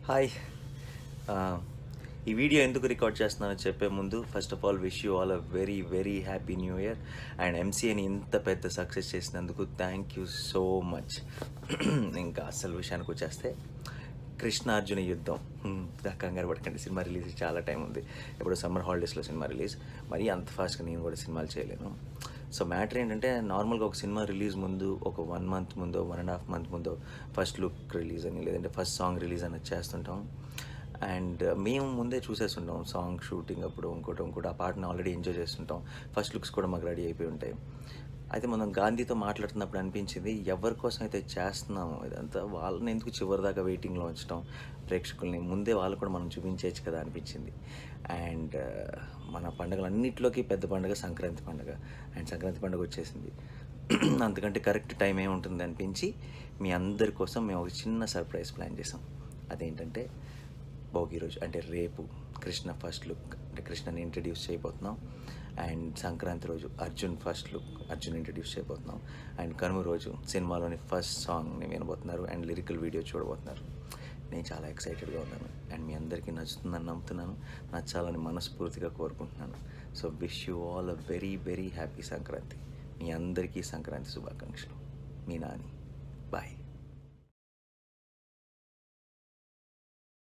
hi ఈ video ఎందుకు record చేస్తున్నానో చెప్పే ముందు first of all wish you all a very very happy new year and ఎంసీఏని ఇంత పెద్ద సక్సెస్ చేసినందుకు థ్యాంక్ యూ సో మచ్ ఇంకా అసలు విషయానికి వచ్చేస్తే కృష్ణార్జున యుద్ధం హ్మ్, దాకా కంగారు పడకండి సినిమా రిలీజ్ చాలా టైం ఉంది ఇప్పుడు సమ్మర్ హాలిడేస్లో సినిమా రిలీజ్ మరీ అంత ఫాస్ట్గా నేను కూడా సినిమాలు చేయలేను సో మ్యాటర్ ఏంటంటే నార్మల్గా ఒక సినిమా రిలీజ్ ముందు ఒక వన్ మంత్ ముందో వన్ అండ్ హాఫ్ మంత్ ముందో ఫస్ట్ లుక్ రిలీజ్ అని లేదంటే ఫస్ట్ సాంగ్ రిలీజ్ అని చేస్తుంటాం అండ్ మేము ముందే చూసేస్తుంటాం సాంగ్ షూటింగ్ అప్పుడు ఇంకోటి ఇంకోటి ఆ పాటను ఆల్రెడీ ఎంజాయ్ చేస్తుంటాం ఫస్ట్ లుక్స్ కూడా మాకు రెడీ అయిపోయి ఉంటాయి అయితే మనం గాంధీతో మాట్లాడుతున్నప్పుడు అనిపించింది ఎవరి కోసం అయితే చేస్తున్నామో ఇదంతా వాళ్ళని ఎందుకు చివరి దాకా వెయిటింగ్లో ఉంచడం ప్రేక్షకుల్ని ముందే వాళ్ళు కూడా మనం చూపించేయచ్చు కదా అనిపించింది అండ్ మన పండుగలన్నింటిలోకి పెద్ద పండుగ సంక్రాంతి పండుగ అండ్ సంక్రాంతి పండుగ వచ్చేసింది అంతకంటే కరెక్ట్ టైం ఏముంటుంది అనిపించి మీ అందరి కోసం మేము ఒక చిన్న సర్ప్రైజ్ ప్లాన్ చేసాం అదేంటంటే భోగి రోజు అంటే రేపు కృష్ణ ఫస్ట్ లుక్ అంటే కృష్ణని ఇంట్రడ్యూస్ చేయబోతున్నాం అండ్ సంక్రాంతి రోజు Arjun first look Arjun introduce చేయబోతున్నాం అండ్ కనుమ రోజు సినిమాలోని ఫస్ట్ సాంగ్ని వినబోతున్నారు అండ్ లిరికల్ వీడియో చూడబోతున్నారు నేను చాలా ఎక్సైటెడ్గా ఉన్నాను అండ్ మీ అందరికీ నచ్చుతుందని నమ్ముతున్నాను నచ్చాలని మనస్ఫూర్తిగా కోరుకుంటున్నాను so wish you all a very very happy Sankranti మీ అందరికీ సంక్రాంతి శుభాకాంక్షలు మీ నాని బాయ్